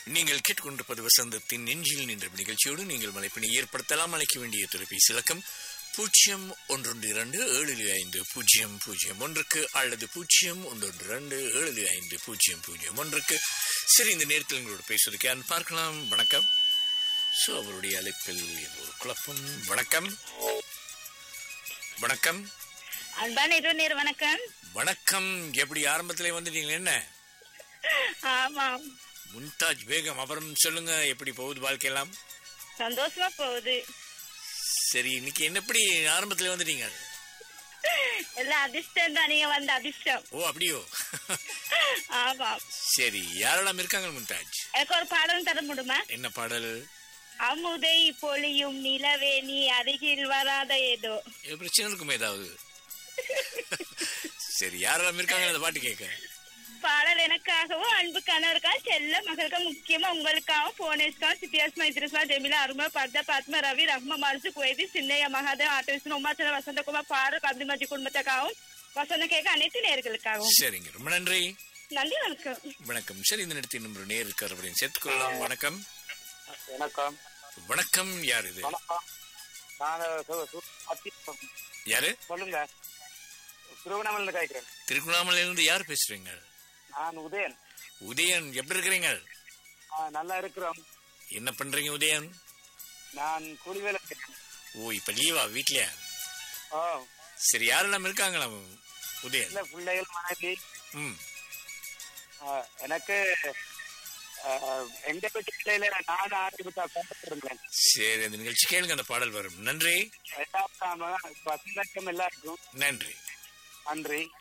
நீங்கள் கேட்டுக்கொண்டிருப்பது வசந்தத்தின் நெஞ்சில் நின்ற நிகழ்ச்சியோடு நீங்கள் மலைப்பினை ஏற்படுத்தலாம் அழைக்க வேண்டிய தொலைபேசி இலக்கம் பூஜ்ஜியம் ஒன்றொன்று இரண்டு ஏழு ஐந்து பூஜ்ஜியம் பூஜ்ஜியம் ஒன்றுக்கு அல்லது பூஜ்ஜியம் ஒன்றொன்று இரண்டு ஏழு ஐந்து பூஜ்ஜியம் பூஜ்ஜியம் ஒன்றுக்கு சரி இந்த நேரத்தில் எங்களோட பேசுவதற்கு யார் பார்க்கலாம் வணக்கம் ஸோ அவருடைய அழைப்பில் ஏதோ ஒரு குழப்பம் வணக்கம் வணக்கம் அன்பான இரு நேர் வணக்கம் வணக்கம் எப்படி ஆரம்பத்திலே வந்துட்டீங்க என்ன ஆமாம் மும்தாஜ் பேகம் அப்புறம் சொல்லுங்க எப்படி போகுது வாழ்க்கையெல்லாம் சந்தோஷமா போகுது சரி இன்னைக்கு என்ன எப்படி ஆரம்பத்துல வந்துட்டீங்க எல்லாம் அதிர்ஷ்டம் தான் நீங்க வந்த அதிர்ஷ்டம் ஓ அப்படியோ ஆமாம் சரி யாரெல்லாம் இருக்காங்க மும்தாஜ் எனக்கு ஒரு பாடம் தர முடியுமா என்ன பாடல் அமுதை பொழியும் நிலவே நீ அருகில் வராத ஏதோ ஏதோ பிரச்சனை இருக்குமே ஏதாவது சரி யாரெல்லாம் இருக்காங்க அந்த பாட்டு கேட்க பாடல் எனக்காகவும் அன்பு கணவருக்காக செல்ல மகளுக்கு முக்கியமா உங்களுக்காகவும் போனேஸ்காவும் சித்தியாஸ்மா இத்ரிஸ்மா ஜெமிலா அருமா பர்தா பாத்மா ரவி ரஹ்மா மருசு குவைதி சின்னையா மகாதேவ் ஆட்டோவிஸ்வன் உமாச்சல வசந்தகுமார் பாரூக் அப்துல் மஜி குடும்பத்துக்காகவும் வசந்த கேட்க அனைத்து நேர்களுக்காகவும் சரிங்க ரொம்ப நன்றி நன்றி வணக்கம் வணக்கம் சரி இந்த நேரத்தில் இன்னொரு நேர் இருக்கார் அப்படின்னு சேர்த்துக்கொள்ளலாம் வணக்கம் வணக்கம் வணக்கம் யார் இது வணக்கம் நான் சு- சு- அத்தி- யாரு சொல்லுங்க திருவண்ணாமலை கேட்கிறேன் திருக்குணாமலையில இருந்து யார் பேசுறீங்க நான் உதயன் உதயன் எப்படி இருக்கிறீங்க ஆ, நல்லா இருக்கிறோம் என்ன பண்றீங்க உதயன் நான் கூலி வேலை செய்றேன். ஓ இப்ப லீவா வீட்லயா ஓ சரி யாரெல்லாம் இருக்காங்களா உதயன் இல்ல பிள்ளைகள் மனைவி ம் ஆ, எனக்கு ஆ, எங்க வீட்டுல நான் ஆரம்பித்தா கொண்டிருந்தேன் சரி அந்த நிகழ்ச்சி கேளுங்க அந்த பாடல் வரும் நன்றி ரெண்டாவது வசந்தக்கம் எல்லாருக்கும் நன்றி நன்றி